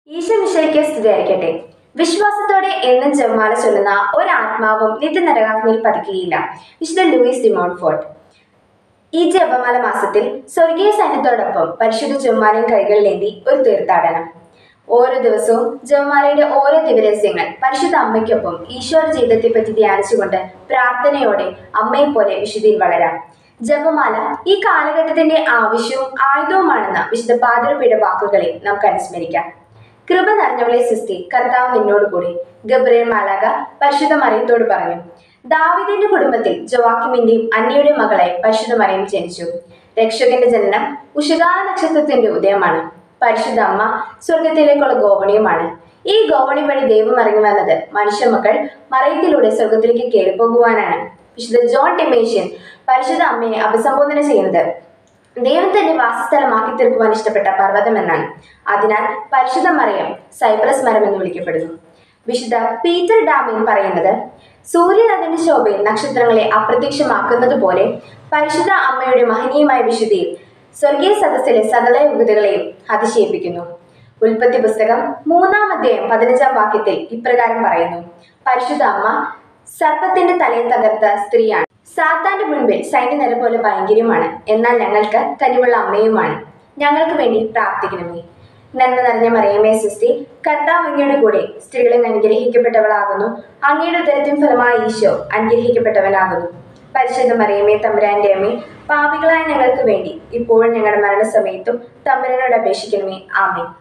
ഈശ്വമിശയ്ക്ക് സ്തുതിയായിരിക്കട്ടെ വിശ്വാസത്തോടെ എന്നും ജപമാല ചൊല്ലുന്ന ഒരാത്മാവും നിത്യ നരകാഗ്നിയിൽ പതിക്കുകയില്ല വിശുദ്ധ ലൂയിസ് ഡിമോൺഫോർട്ട് ഈ ജപമാല മാസത്തിൽ സ്വർഗീയ സൈന്യത്തോടൊപ്പം പരിശുദ്ധ ജപമാലയും കൈകളിലേന്തി ഒരു തീർത്ഥാടനം ഓരോ ദിവസവും ജപമാലയുടെ ഓരോ ദിവരഹസ്യങ്ങൾ പരിശുദ്ധ അമ്മയ്ക്കൊപ്പം ഈശ്വര ജീവിതത്തെപ്പറ്റി ധ്യാനിച്ചുകൊണ്ട് പ്രാർത്ഥനയോടെ അമ്മയെ പോലെ വിശുദ്ധിയിൽ വളരാം ജപമാല ഈ കാലഘട്ടത്തിന്റെ ആവശ്യവും ആയുധവുമാണെന്ന വിശുദ്ധ പാതിരപ്പയുടെ വാക്കുകളെ നമുക്ക് അനുസ്മരിക്കാം കൃപ നിറഞ്ഞവളെ സിസ്തി കർത്താവ് നിന്നോട് കൂടി ഗബ്രിയൽ മാലാക പരിശുദ്ധ മറിയത്തോട് പറഞ്ഞു ദാവിദിന്റെ കുടുംബത്തിൽ ജോവാക്കിമിന്റെയും അന്നയുടെ മകളെ പരിശുദ്ധ മറിയം ജനിച്ചു രക്ഷകന്റെ ജനനം ഉഷകാല നക്ഷത്രത്തിന്റെ ഉദയമാണ് പരിശുദ്ധ അമ്മ സ്വർഗത്തിലേക്കുള്ള ഗോവണിയുമാണ് ഈ ഗോവണി വഴി ദൈവം ഇറങ്ങി വന്നത് മനുഷ്യ മക്കൾ മറയത്തിലൂടെ സ്വർഗത്തിലേക്ക് കയറിപ്പോകുവാനാണ് വിശുദ്ധ ജോൺ ടിമേഷ്യൻ പരിശുദ്ധ അമ്മയെ അഭിസംബോധന ചെയ്യുന്നത് ദൈവം തന്നെ വാസസ്ഥലമാക്കി തീർക്കുവാൻ ഇഷ്ടപ്പെട്ട പർവ്വതം എന്നാണ് അതിനാൽ പരിശുദ്ധ മറിയം സൈപ്രസ് മരം എന്ന് വിളിക്കപ്പെടുന്നു വിശുദ്ധ പീറ്റർ ഡാമിൻ പറയുന്നത് സൂര്യൻ അതിന്റെ ശോഭയിൽ നക്ഷത്രങ്ങളെ അപ്രത്യക്ഷമാക്കുന്നത് പോലെ പരിശുദ്ധ അമ്മയുടെ മഹനീയമായ വിശുദ്ധിയിൽ സ്വർഗീയ സദസ്സിലെ സകല യുഗതകളെയും അതിശയിപ്പിക്കുന്നു ഉൽപ്പത്തി പുസ്തകം മൂന്നാം അധ്യായം പതിനഞ്ചാം വാക്യത്തിൽ ഇപ്രകാരം പറയുന്നു പരിശുദ്ധ അമ്മ സർപ്പത്തിന്റെ തലയെ തകർത്ത സ്ത്രീയാണ് സാത്താന്റെ മുൻപിൽ സൈന്യനിര പോലെ ഭയങ്കരമാണ് എന്നാൽ ഞങ്ങൾക്ക് കനിവുള്ള അമ്മയുമാണ് ഞങ്ങൾക്ക് വേണ്ടി പ്രാർത്ഥിക്കണമേ നന്മ നിറഞ്ഞ മറിയമേ സൃഷ്ടി കർത്താവ് അങ്ങയുടെ കൂടെ സ്ത്രീകളിൽ അനുഗ്രഹിക്കപ്പെട്ടവളാകുന്നു അങ്ങയുടെ ഉദരത്തിൻ ഫലമായ ഈശോ അനുഗ്രഹിക്കപ്പെട്ടവനാകുന്നു പരിശുദ്ധ മറിയമേ തമ്പുരാന്റെ അമ്മേ പാപികളായ ഞങ്ങൾക്ക് വേണ്ടി ഇപ്പോഴും ഞങ്ങളുടെ മരണസമയത്തും തമ്പുരനോട് അപേക്ഷിക്കണമേ ആമേ